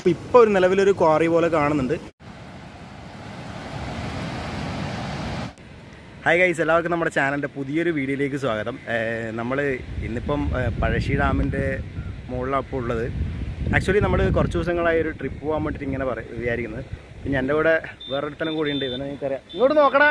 ഇപ്പം ഇപ്പോൾ ഒരു നിലവിലൊരു ക്വാറി പോലെ കാണുന്നുണ്ട് ഹായ് ഗൈസ് എല്ലാവർക്കും നമ്മുടെ ചാനലിൻ്റെ പുതിയൊരു വീഡിയോയിലേക്ക് സ്വാഗതം നമ്മൾ ഇന്നിപ്പം ഏഹ്, പഴശ്ശി ഡാമിൻ്റെ മുകളിലാണ് ഇപ്പോൾ ഉള്ളത് ആക്ച്വലി നമ്മൾ കുറച്ച് ദിവസങ്ങളായി ഒരു ട്രിപ്പ് പോകാൻ വേണ്ടിയിട്ട് ഇങ്ങനെ പറ വിചാരിക്കുന്നത് പിന്നെ എൻ്റെ കൂടെ വേറൊരുത്തനും കൂടി ഉണ്ട് ഇവനെ നിങ്ങൾക്കറിയാം ഇങ്ങോട്ട് നോക്കടാ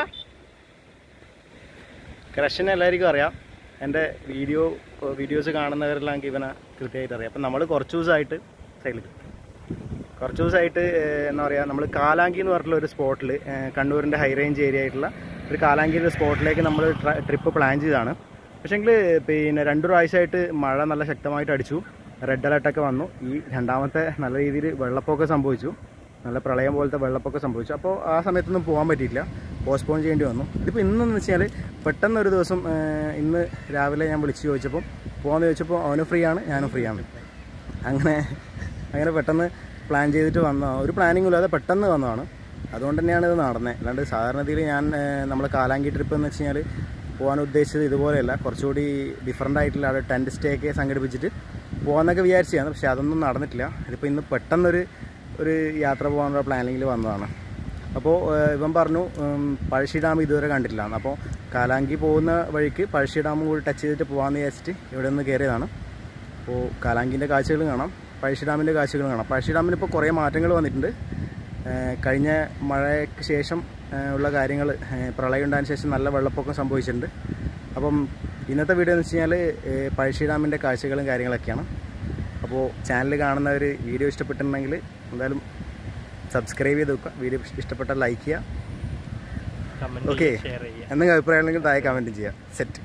ക്രഷിനെ എല്ലാവർക്കും അറിയാം എൻ്റെ വീഡിയോ വീഡിയോസ് കാണുന്നവരെല്ലാം ഇവനെ കൃത്യമായിട്ട് അറിയാം അപ്പം നമ്മൾ കുറച്ച് ദിവസമായിട്ട് സൈഡിൽ കുറച്ച് ദിവസമായിട്ട് ഏഹ്, എന്താ പറയുക നമ്മൾ കാലാങ്കി എന്ന് പറഞ്ഞിട്ടുള്ള ഒരു സ്പോട്ടിൽ കണ്ണൂരിൻ്റെ ഹൈ റേഞ്ച് ഏരിയ ആയിട്ടുള്ള ഒരു കാലാങ്കിയുടെ സ്പോട്ടിലേക്ക് നമ്മൾ ട്രിപ്പ് പ്ലാൻ ചെയ്തതാണ് പക്ഷേങ്കിൽ പിന്നെ രണ്ട് പ്രാവശ്യമായിട്ട് മഴ നല്ല ശക്തമായിട്ട് അടിച്ചു റെഡ് അലർട്ടൊക്കെ വന്നു ഈ രണ്ടാമത്തെ നല്ല രീതിയിൽ വെള്ളപ്പൊക്കം സംഭവിച്ചു നല്ല പ്രളയം പോലത്തെ വെള്ളപ്പൊക്കം സംഭവിച്ചു അപ്പോൾ ആ സമയത്തൊന്നും പോകാൻ പറ്റിയില്ല പോസ്റ്റ്പോൺ ചെയ്യേണ്ടി വന്നു ഇതിപ്പോൾ ഇന്നെന്ന് വെച്ചാൽ പെട്ടെന്ന് ഒരു ദിവസം ഏഹ്, ഇന്ന് രാവിലെ ഞാൻ വിളിച്ച് ചോദിച്ചപ്പോൾ പോകാമെന്ന് ചോദിച്ചപ്പോൾ അവനും ഫ്രീ ആണ് ഞാനും ഫ്രീ ആണ് അങ്ങനെ അങ്ങനെ പെട്ടെന്ന് പ്ലാൻ ചെയ്തിട്ട് വന്ന ഒരു പ്ലാനിങ് ഇല്ലാതെ പെട്ടെന്ന് വന്നതാണ് അതുകൊണ്ട് തന്നെയാണ് ഇത് നടന്നത് അല്ലാണ്ട് സാധാരണ രീതിയിൽ ഞാൻ നമ്മൾ കാലാങ്കി ട്രിപ്പ് എന്ന് വെച്ച് കഴിഞ്ഞാൽ പോകാൻ ഉദ്ദേശിച്ചത് ഇതുപോലെയല്ല കുറച്ചുകൂടി ഡിഫറെൻ്റ് ആയിട്ടുള്ള അവിടെ ടെൻറ്റ് സ്റ്റേ ഒക്കെ സംഘടിപ്പിച്ചിട്ട് പോകാമെന്നൊക്കെ വിചാരിച്ചതാണ് പക്ഷേ അതൊന്നും നടന്നിട്ടില്ല ഇതിപ്പോൾ ഇന്ന് പെട്ടെന്നൊരു ഒരു യാത്ര പോകാനുള്ള പ്ലാനിങ്ങിൽ വന്നതാണ് അപ്പോൾ ഏഹ്, ഇവൻ പറഞ്ഞു ഉം, പഴശ്ശി ഡാം ഇതുവരെ കണ്ടിട്ടില്ല അപ്പോൾ കാലാങ്കി പോകുന്ന വഴിക്ക് പഴശ്ശി ഡാം കൂടി ടച്ച് ചെയ്തിട്ട് പോകാമെന്ന് വിചാരിച്ചിട്ട് ഇവിടെ നിന്ന് കയറിയതാണ് അപ്പോൾ കാലാങ്കിൻ്റെ കാഴ്ചകൾ കാണാം പഴശ്ശി ഡാമിൻ്റെ കാഴ്ചകൾ കാണാം പഴശ്ശി ഡാമിന് ഇപ്പോൾ കുറേ മാറ്റങ്ങൾ വന്നിട്ടുണ്ട് ഏഹ് കഴിഞ്ഞ മഴയ്ക്ക് ശേഷം ഏഹ് ഉള്ള കാര്യങ്ങൾ പ്രളയം ഉണ്ടായതിനു ശേഷം നല്ല വെള്ളപ്പൊക്കം സംഭവിച്ചിട്ടുണ്ട് അപ്പം ഇന്നത്തെ വീഡിയോ എന്ന് വെച്ച് കഴിഞ്ഞാൽ ഏഹ് പഴശ്ശി ഡാമിൻ്റെ കാഴ്ചകളും കാര്യങ്ങളൊക്കെയാണ് അപ്പോൾ ചാനൽ കാണുന്നവർ വീഡിയോ ഇഷ്ടപ്പെട്ടിട്ടുണ്ടെങ്കിൽ എന്തായാലും സബ്സ്ക്രൈബ് ചെയ്ത് വെക്കുക വീഡിയോ ഇഷ്ടപ്പെട്ടാൽ ലൈക്ക് ചെയ്യുക കമന്റ് ഓക്കെ ഷെയർ ചെയ്യുക എന്തെങ്കിലും അഭിപ്രായം ഉണ്ടെങ്കിൽ താഴെ കമൻറ്റ് ചെയ്യുക സെറ്റ്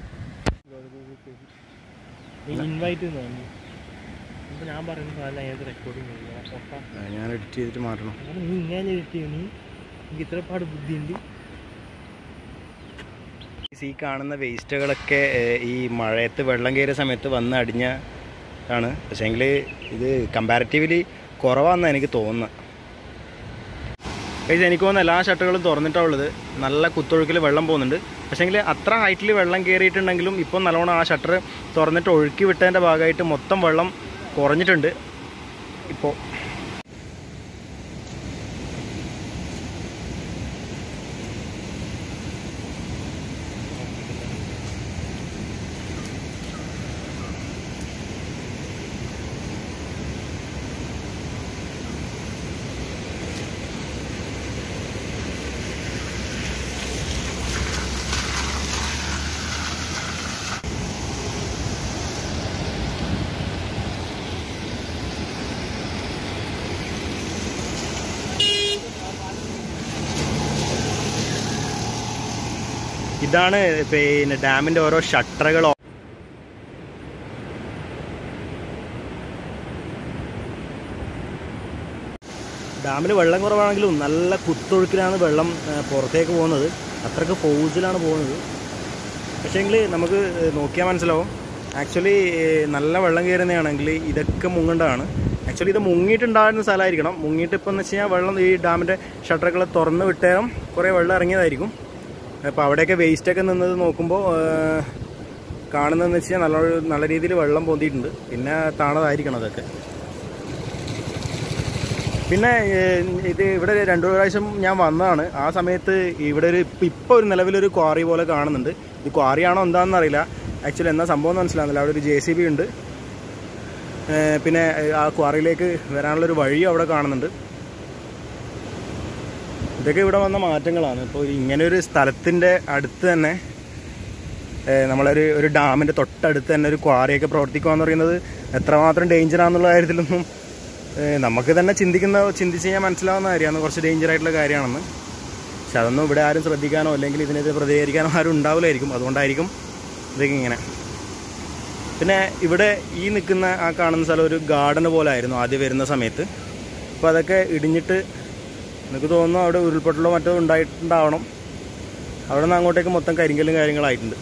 നീ ഇൻവൈറ്റ് തോന്നി ഇപ്പൊ ഞാൻ പറയുന്ന സാധനം അതിനകത്ത് റെക്കോർഡിങ് ചെയ്യുക പൊട്ടാ ഞാൻ എഡിറ്റ് ചെയ്തിട്ട് മാറ്റണം അങ്ങനെ നീ ഇങ്ങനെ എഡിറ്റ് ചെയ്യും നീ എനിക്ക് ഇത്രപാട് ബുദ്ധിയുണ്ട് ഈ കാണുന്ന വേസ്റ്റുകളൊക്കെ ഏഹ്, ഈ മഴയത്ത് വെള്ളം കയറിയ സമയത്ത് വന്ന് അടിഞ്ഞ ആണ് പക്ഷേങ്കിൽ ഇത് കമ്പാരിറ്റീവ്ലി കുറവാണെന്ന് എനിക്ക് തോന്നുന്നത് കഴിച്ച് എനിക്ക് തോന്നുന്നു എല്ലാ ഷട്ടറുകളും തുറന്നിട്ടാണ് ഉള്ളത് നല്ല കുത്തൊഴുക്കിൽ വെള്ളം പോകുന്നുണ്ട് പക്ഷേങ്കിൽ അത്ര ഹൈറ്റിൽ വെള്ളം കയറിയിട്ടുണ്ടെങ്കിലും ഇപ്പോൾ നല്ലോണം ആ ഷട്ടർ തുറന്നിട്ട് ഒഴുക്കി വിട്ടതിൻ്റെ ഭാഗമായിട്ട് മൊത്തം വെള്ളം കുറഞ്ഞിട്ടുണ്ട് ഇപ്പോൾ ഇതാണ് പിന്നെ ഡാമിൻ്റെ ഓരോ ഷട്ടറുകളോ ഡാമിൽ വെള്ളം കുറവാണെങ്കിലും നല്ല കുത്തൊഴുക്കിലാണ് വെള്ളം ആ, പുറത്തേക്ക് പോകുന്നത് അത്രയ്ക്ക് ഫോഴ്സിലാണ് പോകുന്നത് പക്ഷേങ്കിൽ നമുക്ക് നോക്കിയാൽ മനസ്സിലാവും ആക്ച്വലി നല്ല വെള്ളം കയറുന്നതാണെങ്കിൽ ഇതൊക്കെ മുങ്ങേണ്ടതാണ് ആക്ച്വലി ഇത് മുങ്ങിയിട്ടുണ്ടാകുന്ന സ്ഥലമായിരിക്കണം മുങ്ങിയിട്ട് ഇപ്പം എന്ന് വെച്ച് കഴിഞ്ഞാൽ വെള്ളം ഈ ഡാമിൻ്റെ ഷട്ടറുകൾ തുറന്ന് വിട്ടേരം കുറേ വെള്ളം ഇറങ്ങിയതായിരിക്കും അപ്പോൾ അവിടെയൊക്കെ വേസ്റ്റൊക്കെ നിന്നത് നോക്കുമ്പോൾ കാണുന്നതെന്ന് വെച്ച് കഴിഞ്ഞാൽ നല്ല നല്ല രീതിയിൽ വെള്ളം പൊന്തിയിട്ടുണ്ട് പിന്നെ താണതായിരിക്കണം അതൊക്കെ പിന്നെ ഏഹ്, ഇത് ഇവിടെ രണ്ടു പ്രാവശ്യം ഞാൻ വന്നതാണ് ആ സമയത്ത് ഇവിടെ ഒരു ഇപ്പോൾ ഒരു നിലവിലൊരു ക്വാറി പോലെ കാണുന്നുണ്ട് ഇത് ക്വാറിയാണോ എന്താണെന്ന് അറിയില്ല ആക്ച്വലി എന്താ സംഭവം എന്ന് മനസ്സിലാകുന്നില്ല അവിടെ ഒരു ജെ സി ബി ഉണ്ട് ഏഹ്, പിന്നെ ഏഹ്, ആ ക്വാറിയിലേക്ക് വരാനുള്ളൊരു വഴിയും അവിടെ കാണുന്നുണ്ട് ഇതൊക്കെ ഇവിടെ വന്ന മാറ്റങ്ങളാണ് ഇപ്പോൾ ഇങ്ങനെ ഒരു സ്ഥലത്തിൻ്റെ അടുത്ത് തന്നെ ഏഹ്, നമ്മളൊരു ഒരു ഡാമിൻ്റെ തൊട്ടടുത്ത് തന്നെ ഒരു ക്വാറിയൊക്കെ പ്രവർത്തിക്കുക എന്ന് പറയുന്നത് എത്രമാത്രം ഡേഞ്ചറാണെന്നുള്ള കാര്യത്തിലൊന്നും ഏഹ്, നമുക്ക് തന്നെ ചിന്തിക്കുന്ന ചിന്തിച്ച് കഴിഞ്ഞാൽ മനസ്സിലാവുന്ന കാര്യമാണ് കുറച്ച് ഡേഞ്ചർ ആയിട്ടുള്ള കാര്യമാണെന്ന് പക്ഷെ അതൊന്നും ഇവിടെ ആരും ശ്രദ്ധിക്കാനോ അല്ലെങ്കിൽ ഇതിനെതിരെ പ്രതികരിക്കാനോ ആരും ഉണ്ടാവില്ലായിരിക്കും അതുകൊണ്ടായിരിക്കും ഇതൊക്കെ ഇങ്ങനെ പിന്നെ ഇവിടെ ഈ നിൽക്കുന്ന ആ കാണുന്ന സ്ഥലം ഒരു ഗാർഡൻ പോലെ ആയിരുന്നു ആദ്യം വരുന്ന സമയത്ത് അപ്പോൾ അതൊക്കെ ഇടിഞ്ഞിട്ട് എനിക്ക് തോന്നുന്നു അവിടെ ഉരുൾപൊട്ടലോ മറ്റോ ഉണ്ടായിട്ടുണ്ടാവണം അവിടെ നിന്ന് അങ്ങോട്ടേക്ക് മൊത്തം കരിങ്കല്ലും കാര്യങ്ങളായിട്ടുണ്ട്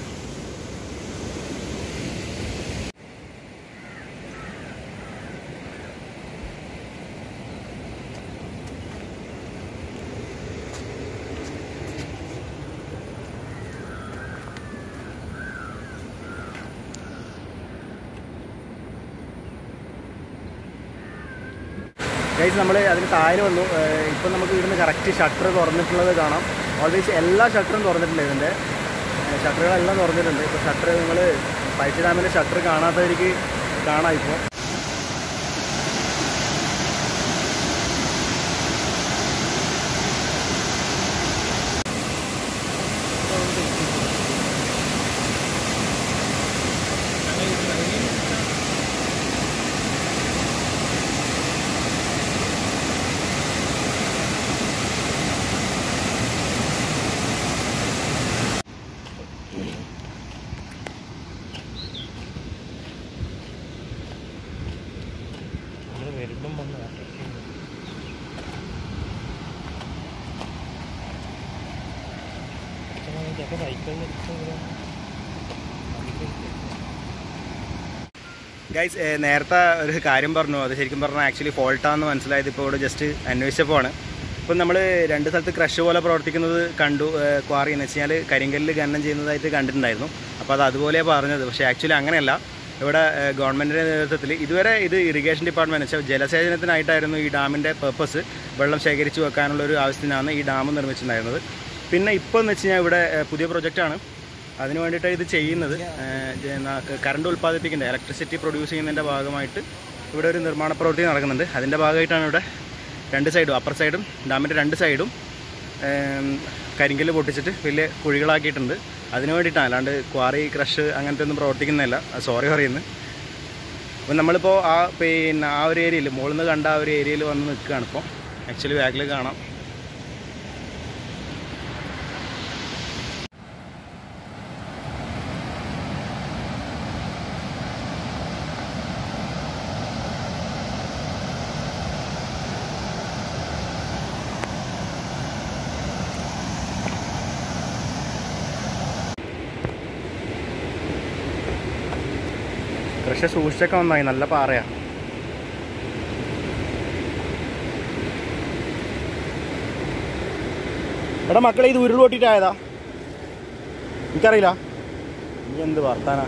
ഗൈസ് നമ്മൾ അതിന് താഴെ വന്നു ഏഹ് ഇപ്പം നമുക്ക് ഇവിടുന്ന് കറക്റ്റ് ഷട്ടർ തുറന്നിട്ടുള്ളത് കാണാം ഓൾവേസ് എല്ലാ ഷട്ടറും തുറന്നിട്ടുണ്ട് ഇതിൻ്റെ ഷട്ടറുകളെല്ലാം തുറന്നിട്ടുണ്ട് ഇപ്പോൾ ഷട്ടർ നിങ്ങൾ പൈസ ഡാമിൻ്റെ ഷട്ടർ കാണാത്തവർക്ക് കാണാം ഇപ്പോൾ നമ്മൾ വരുമ്പം വന്ന് അട്രാക്ട് ചെയ്യുന്നു ചിലപ്പോൾ സൈക്കിളിൽ ഗൈസ് നേരത്തെ ഒരു കാര്യം പറഞ്ഞു അത് ശരിക്കും പറഞ്ഞാൽ ആക്ച്വലി ഫോൾട്ടാന്ന് മനസ്സിലായത് ഇപ്പോൾ ഇവിടെ ജസ്റ്റ് അന്വേഷിച്ചപ്പോൾ ആണ് ഇപ്പം നമ്മൾ രണ്ട് സ്ഥലത്ത് ക്രഷ് പോലെ പ്രവർത്തിക്കുന്നത് കണ്ടു ക്വാറി എന്ന് വെച്ച് കഴിഞ്ഞാൽ കരിങ്കല്ലിൽ ഖനനം ചെയ്യുന്നതായിട്ട് കണ്ടിട്ടുണ്ടായിരുന്നു അപ്പോൾ അത് അതുപോലെ പറഞ്ഞത് പക്ഷേ ആക്ച്വലി അങ്ങനെയല്ല ഇവിടെ ഗവൺമെൻറ്റിൻ്റെ നേതൃത്വത്തിൽ ഇതുവരെ ഇത് ഇറിഗേഷൻ ഡിപ്പാർട്ട്മെൻറ്റ് വെച്ചാൽ ജലസേചനത്തിനായിട്ടായിരുന്നു ഈ ഡാമിൻ്റെ പർപ്പസ് വെള്ളം ശേഖരിച്ച് വെക്കാനുള്ള ഒരു ആവശ്യത്തിനാണ് ഈ ഡാം നിർമ്മിച്ചിട്ടുണ്ടായിരുന്നത് പിന്നെ ഇപ്പോൾ എന്ന് വെച്ച് കഴിഞ്ഞാൽ ഇവിടെ ഏഹ്, പുതിയ പ്രൊജക്റ്റാണ് അതിന് വേണ്ടിയിട്ടാണ് ഇത് ചെയ്യുന്നത് കറണ്ട് ഉൽപ്പാദിപ്പിക്കേണ്ട ഇലക്ട്രിസിറ്റി പ്രൊഡ്യൂസ് ചെയ്യുന്നതിൻ്റെ ഭാഗമായിട്ട് ഇവിടെ ഒരു നിർമ്മാണ പ്രവൃത്തി നടക്കുന്നുണ്ട് അതിൻ്റെ ഭാഗമായിട്ടാണ് ഇവിടെ രണ്ട് സൈഡും അപ്പർ സൈഡും ഡാമിൻ്റെ രണ്ട് സൈഡും ഏം, കരിങ്കല്ല് പൊട്ടിച്ചിട്ട് വലിയ കുഴികളാക്കിയിട്ടുണ്ട് അതിന് വേണ്ടിയിട്ടാണ് അല്ലാണ്ട് ക്വാറി ക്രഷ് അങ്ങനത്തെ ഒന്നും പ്രവർത്തിക്കുന്നതല്ല സോറി പറയുന്നത് അപ്പം നമ്മളിപ്പോൾ ആ പിന്നെ ആ ഒരു ഏരിയയിൽ മുകളിൽ നിന്ന് കണ്ട ആ ഒരു ഏരിയയിൽ വന്ന് നിൽക്കുകയാണ് ഇപ്പോൾ ആക്ച്വലി ബാക്കിൽ കാണാം കൃഷി സൂക്ഷിച്ചൊക്കെ നന്നായി നല്ല പാറയാ എടാ മക്കളെ ഇത് ഉരുൾ പൊട്ടിയിട്ടായതാ എനിക്കറിയില്ല നീ എന്ത് വർത്താനാ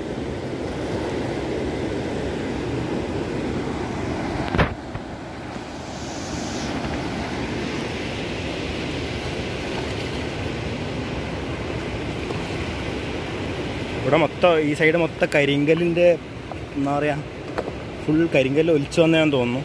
ഇവിടെ മൊത്തം ഈ സൈഡ് മൊത്തം കരിങ്കല്ലിൻ്റെ എന്താ പറയുക ഫുൾ കരിങ്കല്ല് ഒലിച്ചു വന്നതാന്ന് തോന്നുന്നു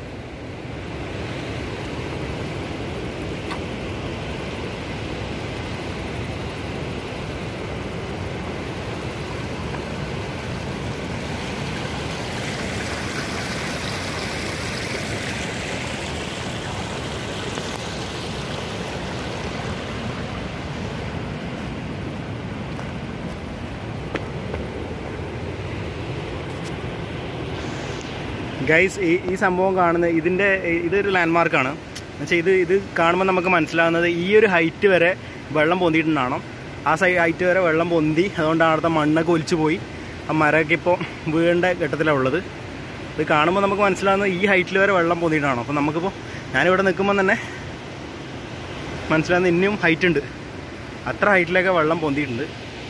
ഗൈസ് ഈ ഈ സംഭവം കാണുന്ന ഇതിൻ്റെ ഇതൊരു ലാൻഡ്മാർക്കാണ് എന്നുവെച്ചാൽ ഇത് ഇത് കാണുമ്പോൾ നമുക്ക് മനസ്സിലാവുന്നത് ഈ ഒരു ഹൈറ്റ് വരെ വെള്ളം പൊന്തിയിട്ടുണ്ടാണോ ആ സൈ ഹൈറ്റ് വരെ വെള്ളം പൊന്തി അതുകൊണ്ടാണ് അവിടുത്തെ മണ്ണൊക്കെ ഒലിച്ചു പോയി ആ മരമൊക്കെ ഇപ്പോൾ വീഴേണ്ട ഘട്ടത്തിലാണ് ഉള്ളത് ഇത് കാണുമ്പോൾ നമുക്ക് മനസ്സിലാവുന്നത് ഈ ഹൈറ്റിൽ വരെ വെള്ളം പൊന്തിയിട്ടാണോ അപ്പോൾ നമുക്കിപ്പോൾ ഞാനിവിടെ നിൽക്കുമ്പോൾ തന്നെ മനസ്സിലാവുന്ന ഇനിയും ഹൈറ്റ് ഉണ്ട് അത്ര ഹൈറ്റിലൊക്കെ വെള്ളം പൊന്തിയിട്ടുണ്ട്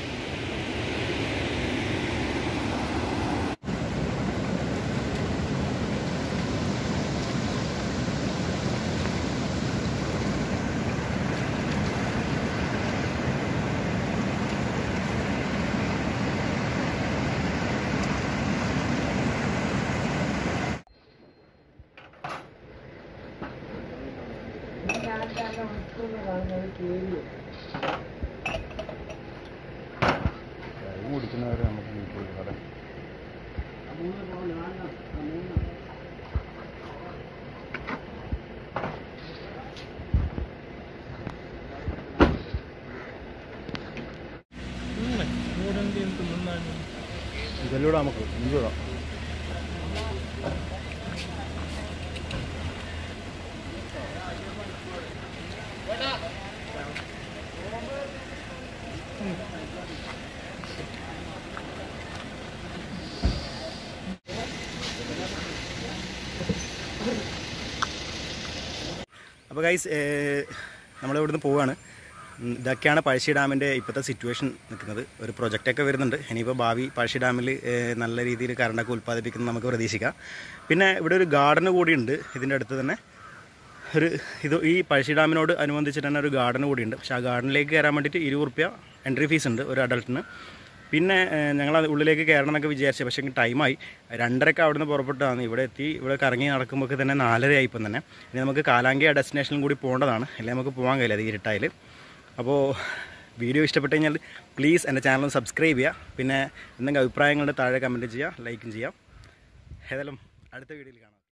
കുടിക്കുന്നവരെ നമുക്ക് അവിടെ చూడండి ఎంత ఉందని ഇതെല്ലാം നമുക്ക് ഇഞ്ചൂടാം അപ്പോൾ ഗൈസ് നമ്മളിവിടുന്ന് പോവാണ് ഉം, ഇതൊക്കെയാണ് പഴശ്ശി ഡാമിൻ്റെ ഇപ്പോഴത്തെ സിറ്റുവേഷൻ നിൽക്കുന്നത് ഒരു പ്രൊജക്റ്റൊക്കെ വരുന്നുണ്ട് ഇനിയിപ്പോൾ ഭാവി പഴശ്ശി ഡാമിൽ ഏഹ്, നല്ല രീതിയിൽ കറണ്ടൊക്കെ ഉൽപ്പാദിപ്പിക്കുന്നത് നമുക്ക് പ്രതീക്ഷിക്കാം പിന്നെ ഇവിടെ ഒരു ഗാർഡൻ കൂടിയുണ്ട് ഇതിൻ്റെ അടുത്ത് തന്നെ ഒരു ഇത് ഈ പഴശ്ശി ഡാമിനോട് അനുബന്ധിച്ചിട്ട് തന്നെ ഒരു ഗാർഡൻ കൂടിയുണ്ട് പക്ഷേ ആ ഗാർഡനിലേക്ക് കയറാൻ വേണ്ടിയിട്ട് ഇരുപത് റുപ്യ എൻട്രി ഫീസ് ഉണ്ട് ഒരു അഡൾട്ടിന് പിന്നെ ഏഹ്, ഞങ്ങൾ അത് ഉള്ളിലേക്ക് കയറണം എന്നൊക്കെ വിചാരിച്ചു പക്ഷേ ടൈമായി രണ്ടരക്ക് അവിടെ നിന്ന് പുറപ്പെട്ടാണ് ഇവിടെ എത്തി ഇവിടെ കറങ്ങി നടക്കുമ്പോൾ തന്നെ നാലരയായി ഇപ്പം തന്നെ ഇനി നമുക്ക് കാലാങ്കി ആ ഡെസ്റ്റിനേഷനിലും കൂടി പോകേണ്ടതാണ് അല്ലെങ്കിൽ നമുക്ക് പോകാൻ കഴിയില്ല അത് ഇരുട്ടായിൽ അപ്പോൾ വീഡിയോ ഇഷ്ടപ്പെട്ട് കഴിഞ്ഞാൽ പ്ലീസ് എൻ്റെ ചാനൽ സബ്സ്ക്രൈബ് ചെയ്യുക പിന്നെ എന്തെങ്കിലും അഭിപ്രായങ്ങളുടെ താഴെ കമൻറ്റ് ചെയ്യുക ലൈക്കും ചെയ്യാം ഏതായാലും അടുത്ത വീഡിയോയിൽ കാണാം